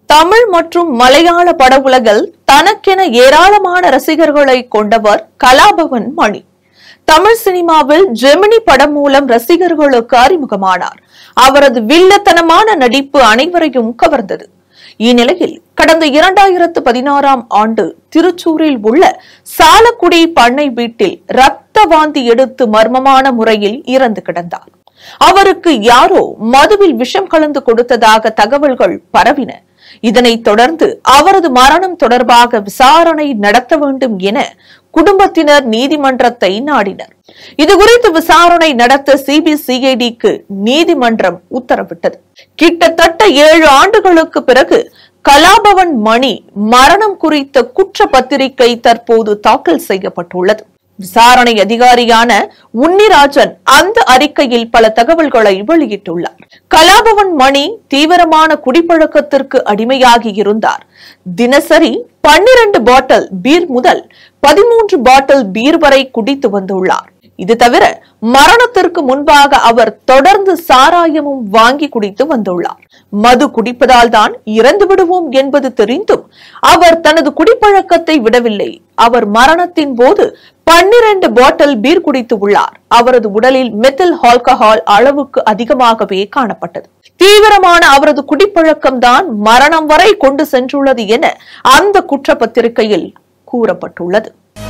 தமிழ் மற்றும் மலையாள பட உலகில் தனக்கென ஏராளமான ரசிகர்களை கொண்டவர் கலாபவன் மணி தமிழ் சினிமாவில் ஜெமினி படம் மூலம் ரசிகர்களுக்கு அறிமுகமானார் அவரது வில்லத்தனமான நடிப்பு அனைவரையும் கவர்ந்தது இந்நிலையில் கடந்த இரண்டாயிரத்து பதினாறாம் ஆண்டு திருச்சூரில் உள்ள சாலக்குடி பண்ணை வீட்டில் ரத்த வாந்தி எடுத்து மர்மமான முறையில் இறந்து கிடந்தார் அவருக்கு யாரோ மதுவில் விஷம் கலந்து கொடுத்ததாக தகவல்கள் பரவின இதனைத் தொடர்ந்து அவரது மரணம் தொடர்பாக விசாரணை நடத்த வேண்டும் என குடும்பத்தினர் நீதிமன்றத்தை நாடினர் இதுகுறித்து விசாரணை நடத்த சிபிசிஐடிக்கு நீதிமன்றம் உத்தரவிட்டது கிட்டத்தட்ட ஏழு ஆண்டுகளுக்கு பிறகு கலாபவன் மணி மரணம் குறித்த குற்றப்பத்திரிகை தற்போது தாக்கல் செய்யப்பட்டுள்ளது விசாரணை அதிகாரியான உன்னிராஜன் அந்த அறிக்கையில் பல தகவல்களை வெளியிட்டுள்ளார் கலாபவன் மணி தீவிரமான குடிப்பழக்கத்திற்கு அடிமையாகி இருந்தார் தினசரி பன்னிரண்டு பாட்டில் பீர் முதல் பதிமூன்று பாட்டில் பீர் வரை குடித்து வந்துள்ளார் இது தவிர மரணத்திற்கு முன்பாக அவர் தொடர்ந்து சாராயமும் வாங்கி குடித்து வந்துள்ளார் மது குடிப்பதால் தான் இறந்து விடுவோம் என்பது தெரிந்தும் அவர் தனது குடிப்பழக்கத்தை விடவில்லை அவர் மரணத்தின் போது பன்னிரண்டு பாட்டில் பீர் குடித்து உள்ளார் அவரது உடலில் மெத்தில் ஆல்கஹால் அளவுக்கு அதிகமாகவே காணப்பட்டது தீவிரமான அவரது குடிப்பழக்கம் தான் மரணம் வரை கொண்டு சென்றுள்ளது என அந்த குற்றப்பத்திரிகையில் கூறப்பட்டுள்ளது